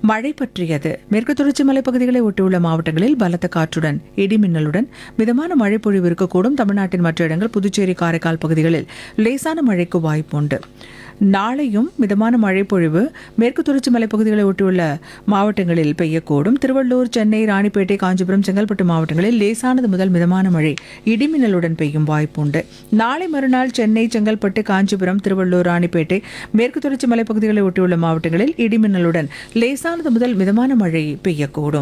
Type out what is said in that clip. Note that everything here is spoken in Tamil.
மழை பற்றியது மேற்கு தொடர்ச்சி மலைப்பகுதிகளை ஒட்டியுள்ள மாவட்டங்களில் பலத்த காற்றுடன் இடி மின்னலுடன் மிதமான மழை பொழிவு இருக்கக்கூடும் தமிழ்நாட்டின் மற்ற இடங்கள் புதுச்சேரி காரைக்கால் பகுதிகளில் லேசான மழைக்கு வாய்ப்புண்டு நாளையும் மிதமான மழை பொழிவு மேற்கு தொடர்ச்சி மலைப்பகுதிகளை ஒட்டியுள்ள மாவட்டங்களில் பெய்யக்கூடும் திருவள்ளூர் சென்னை ராணிப்பேட்டை காஞ்சிபுரம் செங்கல்பட்டு மாவட்டங்களில் லேசானது முதல் மிதமான மழை இடிமின்னலுடன் பெய்யும் வாய்ப்புண்டு நாளை மறுநாள் சென்னை செங்கல்பட்டு காஞ்சிபுரம் திருவள்ளூர் ராணிப்பேட்டை மேற்கு தொடர்ச்சி மலைப்பகுதிகளை ஒட்டியுள்ள மாவட்டங்களில் இடிமின்னலுடன் லேசானது முதல் மிதமான மழை பெய்யக்கூடும்